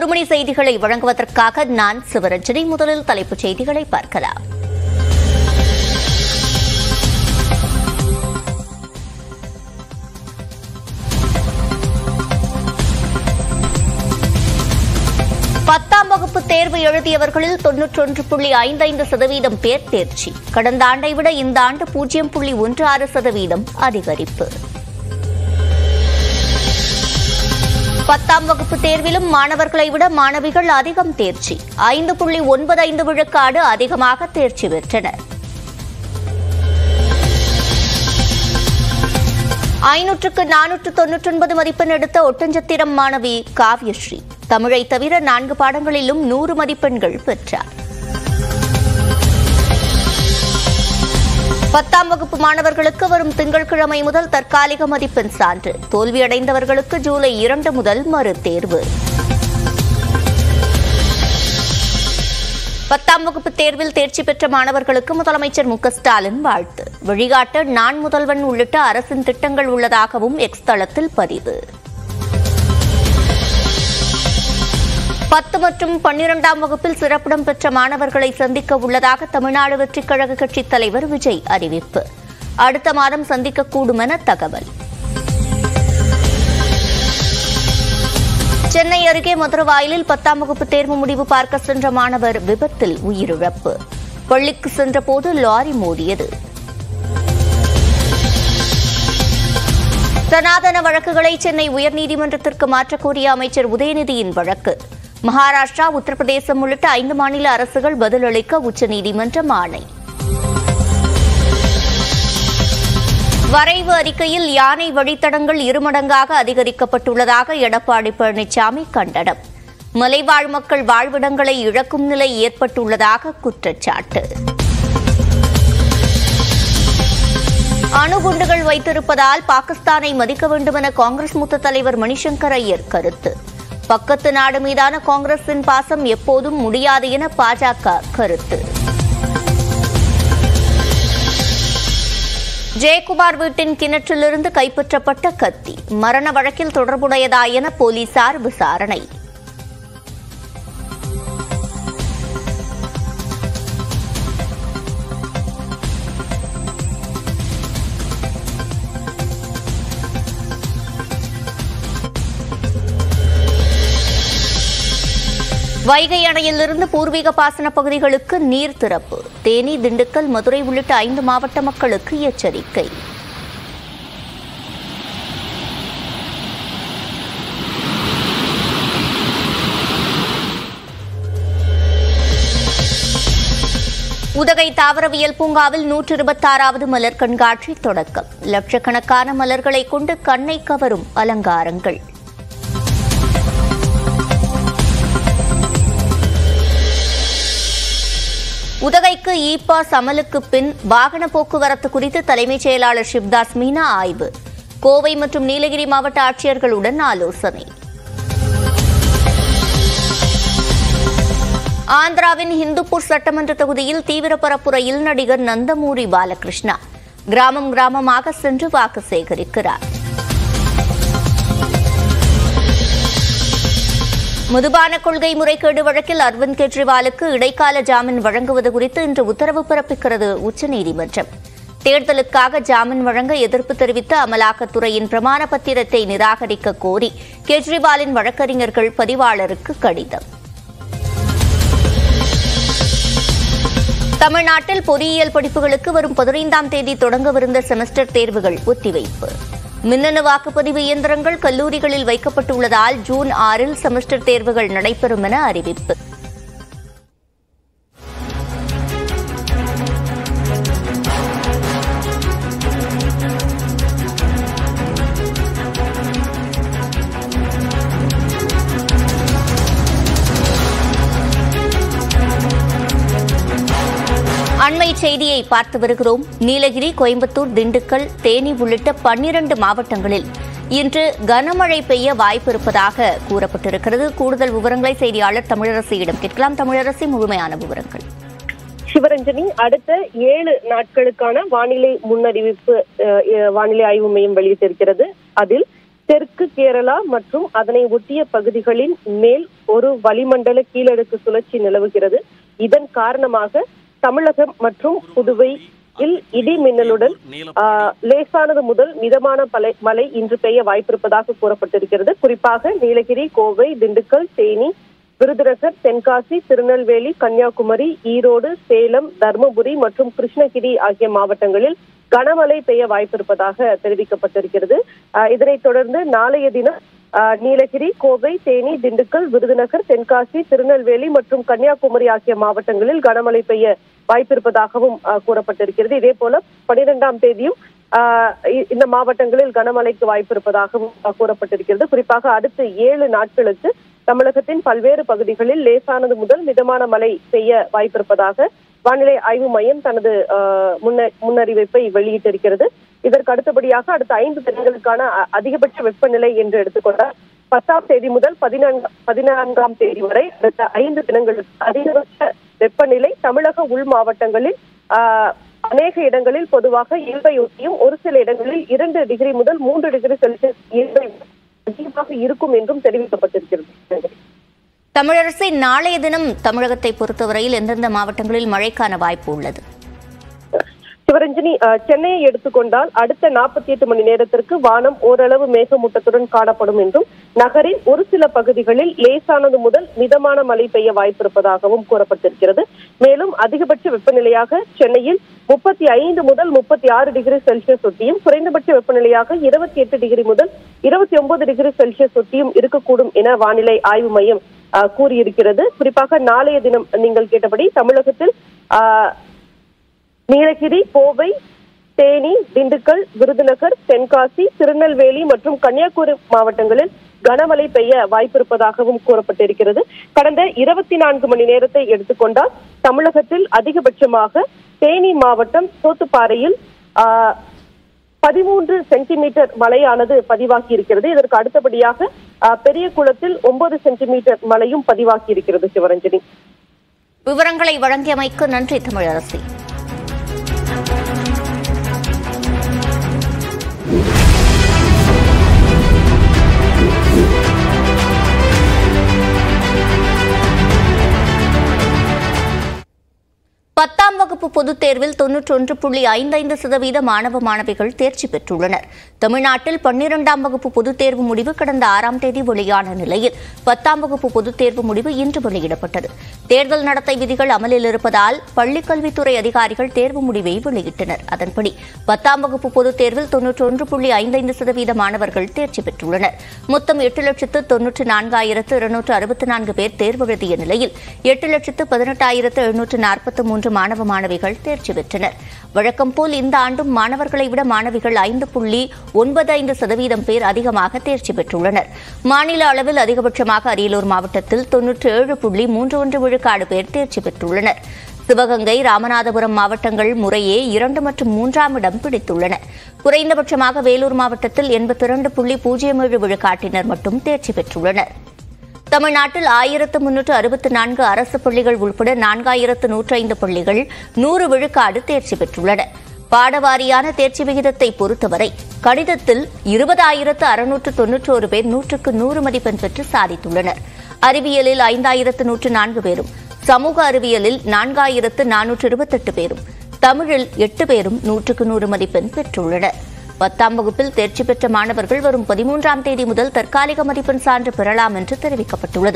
மணி செய்திகளை வழங்குவதற்காக நான் சிவரஞ்சனி முதலில் தலைப்புச் செய்திகளை பார்க்கலாம் பத்தாம் வகுப்பு தேர்வு எழுதியவர்களில் தொன்னூற்றொன்று புள்ளி ஐந்தைந்து சதவீதம் பேர் தேர்ச்சி கடந்த ஆண்டை விட இந்த ஆண்டு பூஜ்ஜியம் புள்ளி ஒன்று ஆறு சதவீதம் அதிகரிப்பு பத்தாம் வகுப்பு தேர்விலும் மாணவர்களை விட மாணவிகள் அதிகம் தேர்ச்சி ஐந்து புள்ளி ஒன்பது ஐந்து விழுக்காடு அதிகமாக தேர்ச்சி பெற்றனர் ஐநூற்றுக்கு நானூற்று தொன்னூற்றொன்பது மதிப்பெண் எடுத்த ஒட்டஞ்சத்திரம் மாணவி காவ்யஸ்ரீ தமிழை தவிர நான்கு பாடங்களிலும் நூறு மதிப்பெண்கள் பெற்றார் பத்தாம் வகுப்பு மாணவர்களுக்கு வரும் திங்கட்கிழமை முதல் தற்காலிக மதிப்பெண் சான்று தோல்வியடைந்தவர்களுக்கு ஜூலை இரண்டு முதல் மறு தேர்வு பத்தாம் வகுப்பு தேர்வில் தேர்ச்சி பெற்ற மாணவர்களுக்கு முதலமைச்சர் மு க ஸ்டாலின் வாழ்த்து வழிகாட்ட நான் முதல்வன் உள்ளிட்ட அரசின் திட்டங்கள் உள்ளதாகவும் எக்ஸ் தளத்தில் பதிவு பத்து மற்றும் பன்னிரெண்டாம் வகுப்பில் சிறப்பிடம் பெற்ற மாணவர்களை சந்திக்க உள்ளதாக தமிழ்நாடு வெற்றிக் கழக கட்சித் தலைவர் விஜய் அறிவிப்பு அடுத்த மாதம் சந்திக்கக்கூடும் என தகவல் சென்னை அருகே மதுரவாயிலில் பத்தாம் வகுப்பு தேர்வு முடிவு பார்க்க சென்ற மாணவர் விபத்தில் உயிரிழப்பு பள்ளிக்கு சென்றபோது லாரி மோதியது சனாதன வழக்குகளை சென்னை உயர்நீதிமன்றத்திற்கு மாற்றக் கோரிய அமைச்சர் உதயநிதியின் வழக்கு மகாராஷ்டிரா உத்தரப்பிரதேசம் உள்ளிட்ட ஐந்து மாநில அரசுகள் பதிலளிக்க உச்சநீதிமன்றம் ஆணை வரைவு அறிக்கையில் யானை வழித்தடங்கள் இருமடங்காக அதிகரிக்கப்பட்டுள்ளதாக எடப்பாடி பழனிசாமி கண்டனம் மலைவாழ் மக்கள் வாழ்விடங்களை இழக்கும் நிலை ஏற்பட்டுள்ளதாக குற்றச்சாட்டு அணுகுண்டுகள் வைத்திருப்பதால் பாகிஸ்தானை மதிக்க வேண்டும் என காங்கிரஸ் மூத்த தலைவர் மணிசங்கர் ஐயர் கருத்து பக்கத்து நாடு மீதான காங்கிரசின் பாசம் எப்போதும் முடியாது என பாஜக கருத்து ஜெயக்குமார் வீட்டின் கிணற்றிலிருந்து கைப்பற்றப்பட்ட கத்தி மரண வழக்கில் தொடர்புடையதா என போலீசார் விசாரணை வைகை அணையிலிருந்து பூர்வீக பாசன பகுதிகளுக்கு நீர் திறப்பு தேனி திண்டுக்கல் மதுரை உள்ளிட்ட ஐந்து மாவட்ட மக்களுக்கு எச்சரிக்கை உதகை தாவரவியல் பூங்காவில் நூற்று இருபத்தாறாவது மலர் கண்காட்சி தொடக்கம் லட்சக்கணக்கான மலர்களை கொண்டு கண்ணை கவரும் அலங்காரங்கள் உதகைக்கு இ பாஸ் அமலுக்கு பின் வாகன போக்குவரத்து குறித்து தலைமைச் செயலாளர் சிவ்தாஸ் மீனா ஆய்வு கோவை மற்றும் நீலகிரி மாவட்ட ஆட்சியர்களுடன் ஆலோசனை ஆந்திராவின் ஹிந்துப்பூர் சட்டமன்ற தொகுதியில் தீவிர பரப்புரையில் நடிகர் நந்தமூரி பாலகிருஷ்ணா கிராமம் கிராமமாக சென்று வாக்கு சேகரிக்கிறார் மதுபான கொள்கை முறைகேடு வழக்கில் அரவிந்த் கெஜ்ரிவாலுக்கு இடைக்கால ஜாமீன் வழங்குவது குறித்து இன்று உத்தரவு பிறப்பிக்கிறது உச்சநீதிமன்றம் தேர்தலுக்காக ஜாமீன் வழங்க எதிர்ப்பு தெரிவித்த அமலாக்கத்துறையின் பிரமாண பத்திரத்தை நிராகரிக்க கோரி கெஜ்ரிவாலின் வழக்கறிஞர்கள் பதிவாளருக்கு கடிதம் தமிழ்நாட்டில் பொறியியல் படிப்புகளுக்கு வரும் பதினைந்தாம் தேதி தொடங்கவிருந்த செமஸ்டர் தேர்வுகள் ஒத்திவைப்பு மின்னணு வாக்குப்பதிவு இயந்திரங்கள் கல்லூரிகளில் வைக்கப்பட்டுள்ளதால் ஜூன் ஆறில் செமஸ்டர் தேர்வுகள் நடைபெறும் என அறிவிப்பு அண்மை செய்தியை பார்த்து வருகிறோம் நீலகிரி கோயம்புத்தூர் திண்டுக்கல் தேனி உள்ளிட்ட பன்னிரண்டு மாவட்டங்களில் இன்று கனமழை பெய்ய வாய்ப்பு இருப்பதாக கூறப்பட்டிருக்கிறது கூடுதல் விவரங்களை செய்தியாளர் தமிழரசியிடம் கேட்கலாம் தமிழரசி முழுமையான விவரங்கள் சிவரஞ்சனி அடுத்த ஏழு நாட்களுக்கான வானிலை முன்னறிவிப்பு அஹ், அஹ், வானிலை ஆய்வு மையம் வெளியிட்டிருக்கிறது அதில் தெற்கு கேரளா மற்றும் அதனை ஒட்டிய பகுதிகளின் மேல் ஒரு வளிமண்டல கீழடுக்கு சுழற்சி நிலவுகிறது இதன் காரணமாக தமிழகம் மற்றும் புதுவையில் இடி மின்னலுடன் ஆஹ், லேசானது முதல் மிதமான பலை மழை இன்று பெய்ய வாய்ப்பிருப்பதாக கூறப்பட்டிருக்கிறது குறிப்பாக நீலகிரி கோவை திண்டுக்கல் தேனி விருதுநகர் தென்காசி திருநெல்வேலி கன்னியாகுமரி ஈரோடு சேலம் தருமபுரி மற்றும் கிருஷ்ணகிரி ஆகிய மாவட்டங்களில் கனமழை பெய்ய வாய்ப்பிருப்பதாக தெரிவிக்கப்பட்டிருக்கிறது ஆஹ் இதனைத் தொடர்ந்து நாளைய தினம் ஆஹ் நீலகிரி கோவை தேனி திண்டுக்கல் விருதுநகர் தென்காசி திருநெல்வேலி மற்றும் கன்னியாகுமரி ஆகிய மாவட்டங்களில் கனமழை பெய்ய வாய்ப்பிருப்பதாகவும் ஆஹ் கூறப்பட்டிருக்கிறது இதே போல பனிரெண்டாம் தேதியும் ஆஹ் இ- இந்த மாவட்டங்களில் கனமழைக்கு வாய்ப்பிருப்பதாகவும் ஆஹ் கூறப்பட்டிருக்கிறது குறிப்பாக அடுத்த ஏழு நாட்களுக்கு தமிழகத்தின் பல்வேறு பகுதிகளில் லேசானது முதல் மிதமான மழை பெய்ய வாய்ப்பிருப்பதாக வானிலை ஆய்வு மையம் தனது ஆஹ், முன்ன- முன்னறிவிப்பை வெளியிட்டிருக்கிறது இதற்கு அடுத்தபடியாக அடுத்த ஐந்து தினங்களுக்கான அ- அதிகபட்ச வெப்பநிலை என்று எடுத்துக்கொண்டால் பத்தாம் தேதி முதல் பதினான்கு பதினான்காம் தேதி வரை அடுத்த ஐந்து தினங்களுக்கு அதிகபட்ச வெப்பநிலை தமிழக உள் மாவட்டங்களில் ஆஹ், அநேக இடங்களில் பொதுவாக இயல்பை ஒட்டியும் ஒரு சில இடங்களில் இரண்டு டிகிரி முதல் மூன்று டிகிரி செல்சியஸ் இயல்பை விட அதிகமாக இருக்கும் என்றும் தெரிவிக்கப்பட்டிருக்கிறது தமிழரசை நாளைய தினம் தமிழகத்தை பொறுத்தவரையில் எந்தெந்த மாவட்டங்களில் மழைக்கான வாய்ப்பு உள்ளது சிவரஞ்சனி அஹ், சென்னையை எடுத்துக்கொண்டால் அடுத்த நாற்பத்தி எட்டு மணி நேரத்திற்கு வானம் ஓரளவு மேகமூட்டத்துடன் காணப்படும் என்றும் நகரின் ஒரு சில பகுதிகளில் லேசானது முதல் மிதமான மழை பெய்ய வாய்ப்பிருப்பதாகவும் கூறப்பட்டிருக்கிறது மேலும் அதிகபட்ச வெப்பநிலையாக சென்னையில் முப்பத்தி ஐந்து முதல் முப்பத்தி ஆறு டிகிரி செல்சியஸ் ஒட்டியும் குறைந்தபட்ச வெப்பநிலையாக இருபத்தி எட்டு டிகிரி முதல் இருபத்தி ஒன்பது டிகிரி செல்சியஸ் ஒட்டியும் இருக்கக்கூடும் என வானிலை ஆய்வு மையம் அஹ், கூறியிருக்கிறது குறிப்பாக நாளைய தினம் நீங்கள் கேட்டபடி தமிழகத்தில் ஆஹ், நீலகிரி கோவை தேனி திண்டுக்கல் விருதுநகர் தென்காசி திருநெல்வேலி மற்றும் கன்னியாகுமரி மாவட்டங்களில் கனமழை பெய்ய வாய்ப்பிருப்பதாகவும் கூறப்பட்டிருக்கிறது கடந்த இருபத்தி நான்கு மணி நேரத்தை எடுத்துக்கொண்டால் தமிழகத்தில் அதிகபட்சமாக தேனி மாவட்டம் சோத்துப்பாறையில் ஆஹ், பதிமூன்று சென்டிமீட்டர் மழையானது பதிவாகி இருக்கிறது இதற்கு அடுத்தபடியாக ஆஹ், பெரிய குளத்தில் ஒன்பது சென்டிமீட்டர் மழையும் பதிவாகி இருக்கிறது சிவரஞ்சனி விவரங்களை வழங்கியமைக்கு நன்றி தமிழரசி பத்தாம் வகுப்பு பொதுத் தேர்வில் தொன்னூற்றொன்று புள்ளி ஐந்தைந்து சதவீத மாணவ மாணவிகள் தேர்ச்சி பெற்றுள்ளனர் தமிழ்நாட்டில் பன்னிரெண்டாம் வகுப்பு பொதுத் தேர்வு முடிவு கடந்த ஆறாம் தேதி வெளியான நிலையில் பத்தாம் வகுப்பு பொதுத் தேர்வு முடிவு இன்று வெளியிடப்பட்டது தேர்தல் நடத்தை விதிகள் அமலில் இருப்பதால் பள்ளிக்கல்வித்துறை அதிகாரிகள் தேர்வு முடிவை வெளியிட்டனர் அதன்படி பத்தாம் வகுப்பு பொதுத் தேர்வில் தொன்னூற்றொன்று புள்ளி ஐந்தைந்து சதவீத மாணவர்கள் தேர்ச்சி பெற்றுள்ளனர் மொத்தம் எட்டு லட்சத்து தொன்னூற்று நான்காயிரத்து இருநூற்று அறுபத்தி நான்கு பேர் தேர்வு எழுதிய நிலையில் எட்டு லட்சத்து பதினெட்டாயிரத்து எழுநூற்று நாற்பத்தி மூன்று மாணவ மாணவிகள் தேர்ச்சி பெற்றனர் வழக்கம் போல் இந்த ஆண்டும் மாணவர்களை விட மாணவிகள் ஐந்து புள்ளி ஒன்பது ஐந்து சதவீதம் பேர் அதிகமாக தேர்ச்சி பெற்றுள்ளனர் மாநில அளவில் அதிகபட்சமாக அரியலூர் மாவட்டத்தில் தொன்னூற்று ஏழு புள்ளி மூன்று ஒன்று விழுக்காடு பேர் தேர்ச்சி பெற்றுள்ளனர் சிவகங்கை ராமநாதபுரம் மாவட்டங்கள் முறையே இரண்டு மற்றும் மூன்றாம் இடம் பிடித்துள்ளன குறைந்தபட்சமாக வேலூர் மாவட்டத்தில் எண்பத்தி இரண்டு புள்ளி பூஜ்ஜியம் ஏழு விழுக்காட்டினர் மட்டும் தேர்ச்சி பெற்றுள்ளனர் தமிழ்நாட்டில் ஆயிரத்து முன்னூற்று அறுபத்தி நான்கு அரசு பள்ளிகள் உட்பட நான்காயிரத்து நூற்று ஐந்து பள்ளிகள் நூறு விழுக்காடு தேர்ச்சி பெற்றுள்ளன பாடவாரியான தேர்ச்சி விகிதத்தை பொறுத்தவரை கணிதத்தில் இருபதாயிரத்து அறுநூற்று தொன்னூற்றோரு பேர் நூற்றுக்கு நூறு மதிப்பெண் பெற்று சாதித்துள்ளனர் அறிவியலில் ஐந்தாயிரத்து நூற்று நான்கு பேரும் சமூக அறிவியலில் நான்காயிரத்து நானூற்று இருபத்தெட்டு பேரும் தமிழில் எட்டு பேரும் நூற்றுக்கு நூறு மதிப்பெண் பெற்றுள்ளனர் பத்தாம் வகுப்பில் தேர்ச்சி பெற்ற மாணவர்கள் வரும் பதிமூன்றாம் தேதி முதல் தற்காலிக மதிப்பெண் சான்று பெறலாம் என்று தெரிவிக்கப்பட்டுள்ளது